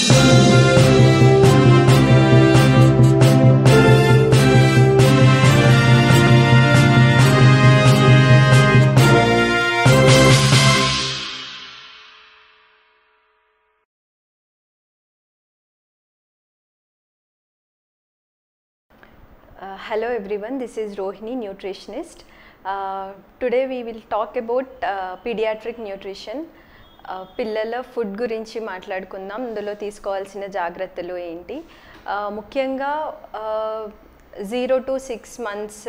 Uh, hello everyone, this is Rohini, nutritionist. Uh, today we will talk about uh, pediatric nutrition. Uh, పిల్లల food గురించి మాట్లాడుకుందాం ఇందులో తీసుకోవాల్సిన జాగ్రత్తలు ఏంటి Uh, ముఖ్యంగా జీరో టు సిక్స్ మంత్స్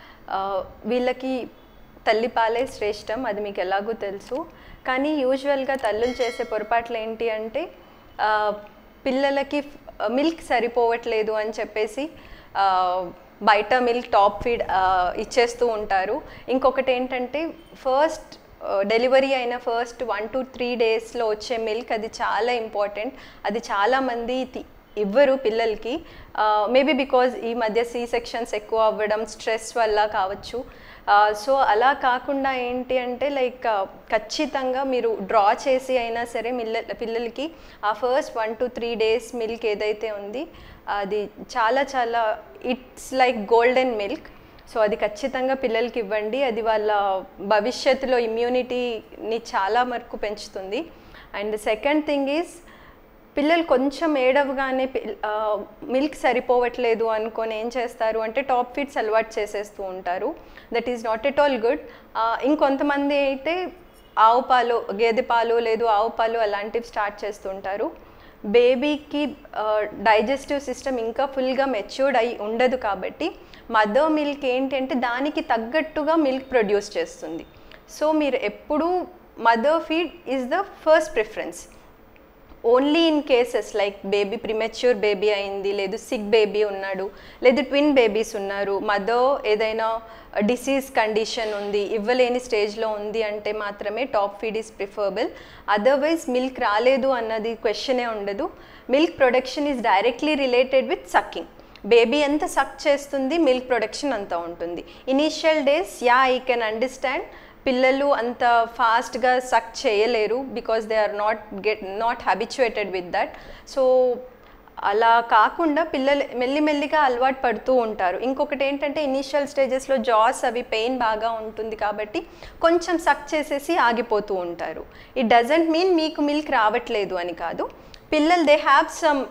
వీళ్ళకి తల్లిపాలే శ్రేష్టం అది మీకు ఎలాగో తెలుసు కానీ యూజువల్గా తల్లులు చేసే పొరపాట్లు ఏంటి అంటే ఆ, పిల్లలకి మిల్క్ సరిపోవట్లేదు అని చెప్పేసి ఆ, బయట మిల్క్ టాప్ ఫీడ్ ఇచ్చేస్తూ ఉంటారు ఇంకొకటి ఏంటంటే ఫస్ట్ డెలివరీ అయిన ఫస్ట్ వన్ టు త్రీ డేస్లో వచ్చే మిల్క్ అది చాలా ఇంపార్టెంట్ అది చాలామంది తి- ఇవ్వరు పిల్లలకి మేబీ బికాజ్ ఈ మధ్య సి సెక్షన్స్ ఎక్కువ అవ్వడం స్ట్రెస్ వల్ల కావచ్చు సో అలా కాకుండా ఏంటి అంటే లైక్ ఖచ్చితంగా మీరు డ్రా చేసి అయినా సరే మిల్ల పిల్లలకి ఆ first one two three days milk ఏదైతే ఉంది అది చాలా చాలా it's like golden milk so అది ఖచ్చితంగా పిల్లలకి ఇవ్వండి అది వాళ్ళ భవిష్యత్తులో ఇమ్యూనిటీని చాలా వరకు పెంచుతుంది అండ్ సెకండ్ థింగ్ ఈజ్ పిల్లలు కొంచెం ఏడవగానే మిల్క్ సరిపోవట్లేదు అనుకొని ఏం చేస్తారు అంటే టాప్ ఫీడ్స్ అలవాటు చేసేస్తూ ఉంటారు that is not at all good ఇంకొంతమంది అయితే ఆవు పాలు గేదె పాలు లేదు ఆవు పాలు అలాంటివి స్టార్ట్ చేస్తుంటారు బేబీకి డైజెస్టివ్ సిస్టమ్ ఇంకా ఫుల్గా మెచ్యూర్డ్ అయి ఉండదు కాబట్టి మదర్ మిల్క్ ఏంటంటే దానికి తగ్గట్టుగా మిల్క్ ప్రొడ్యూస్ చేస్తుంది సో మీరు ఎప్పుడూ mother feed is the first preference only in cases like baby premature baby అయింది లేదు సిక్ బేబీ ఉన్నాడు లేదు ట్విన్ బేబీస్ ఉన్నారు మదర్ ఏదైనా డిసీజ్ కండిషన్ ఉంది ఇవ్వలేని స్టేజ్లో ఉంది అంటే మాత్రమే top feed is preferable otherwise milk రాలేదు అన్నది క్వశ్చనే ఉండదు milk production is directly related with sucking baby ఎంత సక్ చేస్తుంది మిల్క్ ప్రొడక్షన్ అంత ఉంటుంది initial days ya I can understand పిల్లలు అంత ఫాస్ట్గా సక్ చేయలేరు because they are not get not habituated with that so అలా కాకుండా పిల్లలు మెల్లిమెల్లిగా అలవాటు పడుతూ ఉంటారు ఇంకొకటి ఏంటంటే ఇనీషియల్ స్టేజెస్లో జాస్ అవి పెయిన్ బాగా ఉంటుంది కాబట్టి కొంచెం సక్ చేసేసి ఆగిపోతూ ఉంటారు ఇట్ డజంట్ మీన్ మీకు మిల్క్ రావట్లేదు అని కాదు పిల్లలు they have some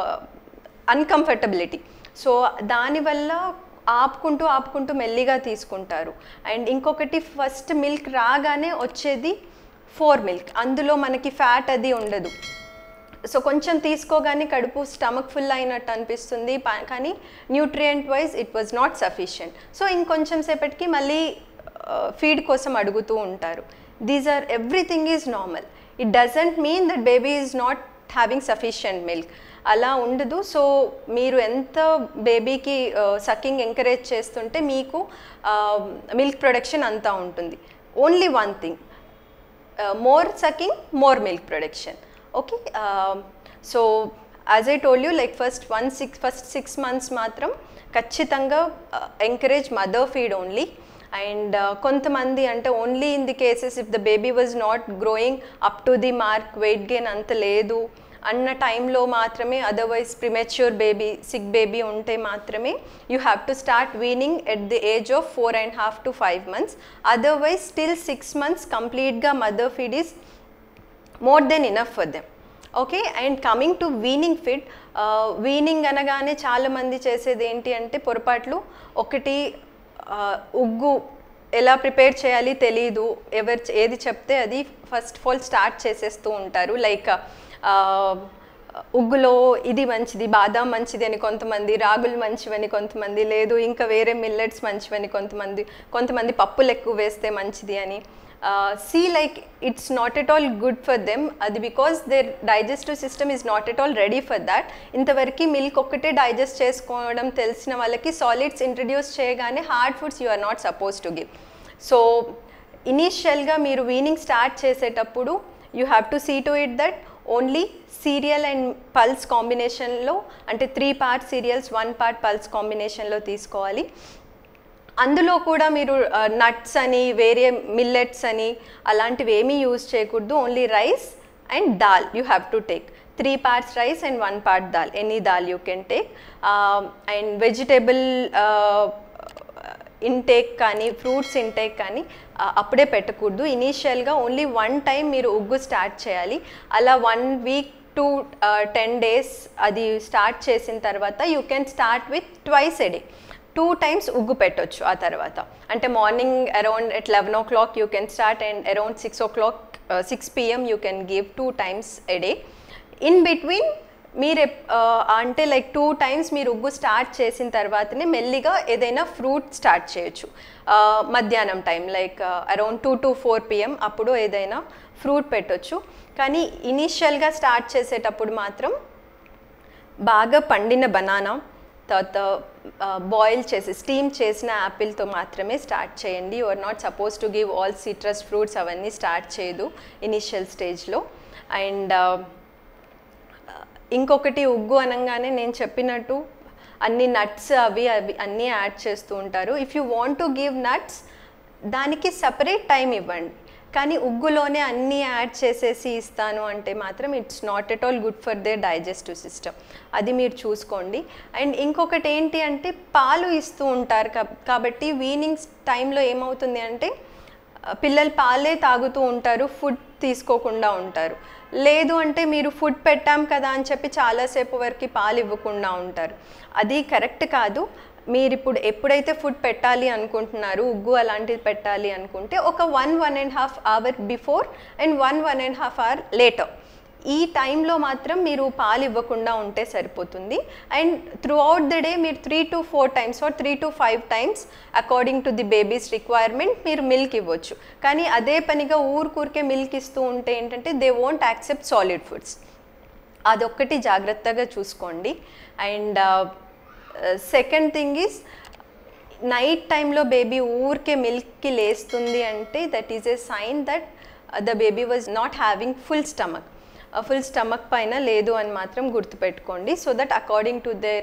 uncomfortability so దానివల్ల ఆపుకుంటూ ఆపుకుంటూ మెల్లిగా తీసుకుంటారు అండ్ ఇంకొకటి ఫస్ట్ మిల్క్ రాగానే వచ్చేది ఫోర్ మిల్క్ అందులో మనకి ఫ్యాట్ అది ఉండదు సో కొంచెం తీసుకోగానే కడుపు స్టమక్ ఫుల్ అయినట్టు అనిపిస్తుంది పా- కానీ nutrient wise it was not sufficient so ఇంకొంచెం సేపటికి మళ్ళీ ఫీడ్ కోసం అడుగుతూ ఉంటారు these are everything is normal it doesn't mean that baby is not having sufficient milk అలా ఉండదు సో మీరు ఎంత బేబీకి సకింగ్ ఎంకరేజ్ చేస్తుంటే మీకు మిల్క్ ప్రొడక్షన్ అంతా ఉంటుంది only one thing more sucking more milk production okay so as I told you like first one six first six months మాత్రం ఖచ్చితంగా encourage mother feed only and కొంతమంది అంటే only in the cases if the baby was not growing up to the mark weight gain అంత లేదు అన్న టైంలో మాత్రమే otherwise premature baby sick baby ఉంటే మాత్రమే you have to start weaning at the age of four and half to five months otherwise still six months కంప్లీట్గా mother feed is more than enough for them okay and coming to weaning fit weaning అనగానే చాలామంది చేసేది ఏంటి అంటే పొరపాట్లు ఒకటి ఆ, ఉగ్గు ఎలా ప్రిపేర్ చేయాలి తెలీదు ఎవరు చే- ఏది చెప్తే అది ఫస్ట్ ఆఫ్ ఆల్ స్టార్ట్ చేసేస్తూ ఉంటారు లైక్ ఉగ్గులో ఇది మంచిది బాదాం మంచిది అని కొంతమంది రాగులు మంచివని కొంతమంది లేదు ఇంకా వేరే మిల్లెట్స్ మంచివని కొంతమంది కొంతమంది పప్పులు ఎక్కువ వేస్తే మంచిది అని see like it's not at all good for them అది because their digestive system is not at all ready for that ఇంతవరకు మిల్క్ ఒక్కటే డైజెస్ట్ చేసుకోవడం తెలిసిన వాళ్ళకి సాలిడ్స్ ఇంట్రడ్యూస్ చేయగానే hard foods you are not suppose to give so ఇనీషియల్గా మీరు weaning start చేసేటప్పుడు you have to see to it that only cereal and pulse కాంబినేషన్లో అంటే three part cereals one part pulse కాంబినేషన్లో తీసుకోవాలి అందులో కూడా మీరు నట్స్ అని వేరే మిల్లెట్స్ అని అలాంటివి ఏమీ యూజ్ చేయకూడదు only rice and dal you have to take three parts rice and one part dal any dal you can take and vegetable intake కానీ ఫ్రూట్స్ ఇంటేక్ కానీ ఆ, అప్పుడే పెట్టకూడదు ఇనీషియల్గా ఓన్లీ వన్ టైం మీరు ఉగ్గు స్టార్ట్ చేయాలి అలా one week to ten days అది స్టార్ట్ చేసిన తర్వాత you can start with twice a day two times ఉగ్గు పెట్టొచ్చు ఆ తర్వాత అంటే morning around at eleven o'clock you can start and around six o'clock six PM you can give two times a day in between మీరు ఎప్- ఆ, అంటే like two times మీరు ఉగ్గు స్టార్ట్ చేసిన తర్వాతనే మెల్లిగా ఏదైనా ఫ్రూట్ స్టార్ట్ చేయొచ్చు ఆ, మధ్యాహ్నం time like around two to four PM అప్పుడు ఏదైనా ఫ్రూట్ పెట్టొచ్చు కానీ ఇనీషియల్గా స్టార్ట్ చేసేటప్పుడు మాత్రం బాగా పండిన బనానా తర్వాత బాయిల్ చేసి స్టీమ్ చేసిన యాపిల్తో మాత్రమే స్టార్ట్ చేయండి you are not suppose to give all citrus fruits అవన్నీ స్టార్ట్ చేయదు ఇనిషియల్ స్టేజ్లో అండ్ ఇంకొకటి ఉగ్గు అనగానే నేను చెప్పినట్టు అన్ని నట్స్ అవి అవి అన్నీ యాడ్ చేస్తూ ఉంటారు if you want to give nuts దానికి సపరేట్ టైం ఇవ్వండి కానీ ఉగ్గులోనే అన్నీ యాడ్ చేసేసి ఇస్తాను అంటే మాత్రం it's not at all good for their digestive system అది మీరు చూసుకోండి అండ్ ఇంకొకటి ఏంటి అంటే పాలు ఇస్తూ ఉంటారు కాబ- కాబట్టి వీనింగ్ టైంలో ఏమవుతుంది అంటే ఆ, పిల్లలు పాలే తాగుతూ ఉంటారు ఫుడ్ తీసుకోకుండా ఉంటారు లేదు అంటే మీరు ఫుడ్ పెట్టాం కదా అని చెప్పి చాలాసేపు వరకు పాలు ఇవ్వకుండా ఉంటారు అది కరెక్ట్ కాదు మీరు ఇప్పుడు ఎప్పుడైతే ఫుడ్ పెట్టాలి అనుకుంటున్నారు ఉగ్గు అలాంటిది పెట్టాలి అనుకుంటే ఒక one one and half hour before and one one and half hour later ఈ టైంలో మాత్రం మీరు పాలు ఇవ్వకుండా ఉంటే సరిపోతుంది and throughout the day మీరు three to four times or three to five times according to the baby's requirement మీరు మిల్క్ ఇవ్వచ్చు కానీ అదే పనిగా ఊరికూరికే మిల్క్ ఇస్తూ ఉంటే ఏంటంటే they won't accept solid foods అదొక్కటి జాగ్రత్తగా చూసుకోండి and second thing is night టైంలో బేబీ ఊరికే మిల్క్కి లేస్తుంది అంటే that is a sign that the baby was not having full stomach full stomach పైన లేదు అని మాత్రం గుర్తుపెట్టుకోండి so that according to their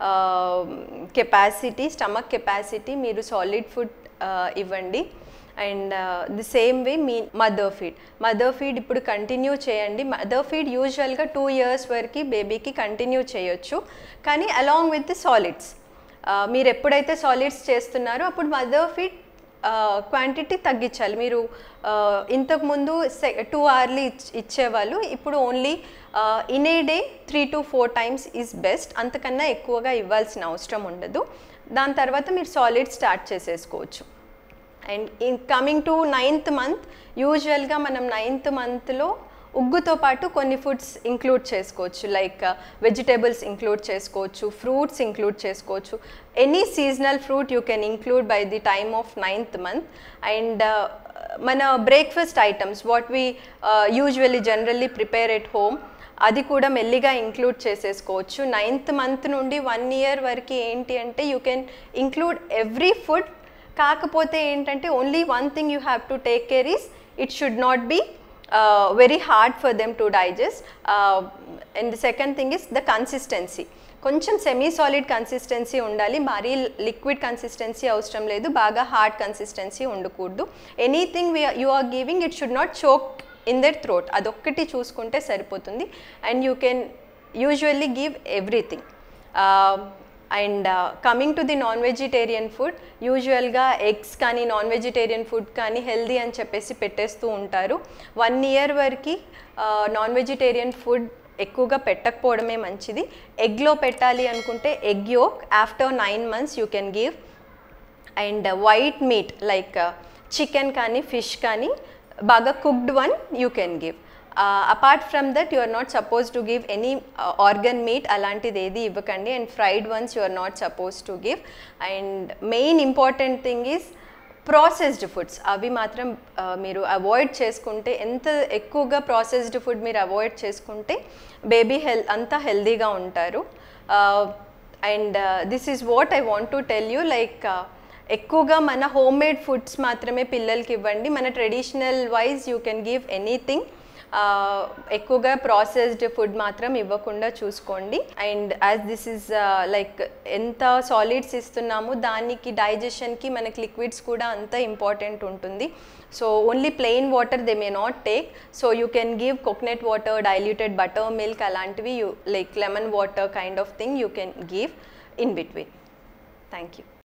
capacity stomach capacity మీరు సాలిడ్ ఫుడ్ ఇవ్వండి అండ్ ది సేమ్ వే మీ మదర్ ఫీడ్ మదర్ ఫీడ్ ఇప్పుడు continue చేయండి మదర్ ఫీడ్ యూజువల్గా టూ ఇయర్స్ వరకు బేబీకి కంటిన్యూ చేయొచ్చు కానీ అలాంగ్ విత్ ది సాలిడ్స్ మీరు ఎప్పుడైతే సాలిడ్స్ చేస్తున్నారో అప్పుడు మదర్ ఫీడ్ క్వాంటిటీ తగ్గించాలి మీరు ఇంతకుముందు టూ అవర్లీ ఇచ్చేవాళ్ళు ఇప్పుడు only in a day three to four times is best అంతకన్నా ఎక్కువగా ఇవ్వాల్సిన అవసరం ఉండదు దాని తర్వాత మీరు సాలిడ్ స్టార్ట్ చేసేసుకోవచ్చు and in coming to ninth month యూజువల్గా మనం నైన్త్ మంత్లో ఉగ్గుతో పాటు కొన్ని ఫుడ్స్ ఇంక్లూడ్ చేసుకోవచ్చు లైక్ వెజిటేబుల్స్ ఇంక్లూడ్ చేసుకోవచ్చు ఫ్రూట్స్ ఇంక్లూడ్ చేసుకోవచ్చు any seasonal fruit you can include by the time of ninth month and మన breakfast items what we usually generally prepare at home అది కూడా మెల్లిగా ఇంక్లూడ్ చేసేసుకోవచ్చు నైన్త్ మంత్ నుండి one year వరకు ఏంటి అంటే you can include every food కాకపోతే ఏంటంటే only one thing you have to take care is it should not be very hard for them to digest and the second thing is the consistency కొంచెం semi solid consistency ఉండాలి మరీ liquid consistency అవసరం లేదు బాగా hard consistency ఉండకూడదు anything you are giving it should not choke in their throat అదొక్కటి చూసుకుంటే సరిపోతుంది and you can usually give everything and coming to the non vegetarian food యూజువల్గా ఎగ్స్ కానీ నాన్ వెజిటేరియన్ ఫుడ్ కానీ హెల్దీ అని చెప్పేసి పెట్టేస్తూ ఉంటారు వన్ ఇయర్ వరకు నాన్ వెజిటేరియన్ ఫుడ్ ఎక్కువగా పెట్టకపోవడమే మంచిది ఎగ్లో పెట్టాలి అనుకుంటే egg yolk after nine months you can give and white meat like chicken కానీ ఫిష్ కానీ బాగా cooked one you can give apart from that you are not suppose to give any organ meat అలాంటిది ఏది ఇవ్వకండి and fried once you are not suppose to give and main important thing is processed foods అవి మాత్రం మీరు avoid చేసుకుంటే ఎంత ఎక్కువగా processed food మీరు అవాయిడ్ చేసుకుంటే బేబీ హెల్ అంతా హెల్దీగా ఉంటారు and this is what I want to tell you like ఎక్కువగా మన హోమ్ మేడ్ ఫుడ్స్ మాత్రమే పిల్లలకి ఇవ్వండి మన traditional wise you can give anything ఎక్కువగా ప్రాసెస్డ్ ఫుడ్ మాత్రం ఇవ్వకుండా చూసుకోండి and as this is like ఎంత సాలిడ్స్ ఇస్తున్నామో దానికి డైజెషన్కి మనకి లిక్విడ్స్ కూడా అంత ఇంపార్టెంట్ ఉంటుంది so only plain water they may not take so you can give coconut water diluted butter milk అలాంటివి you like lemon water kind of thing you can give in between thank you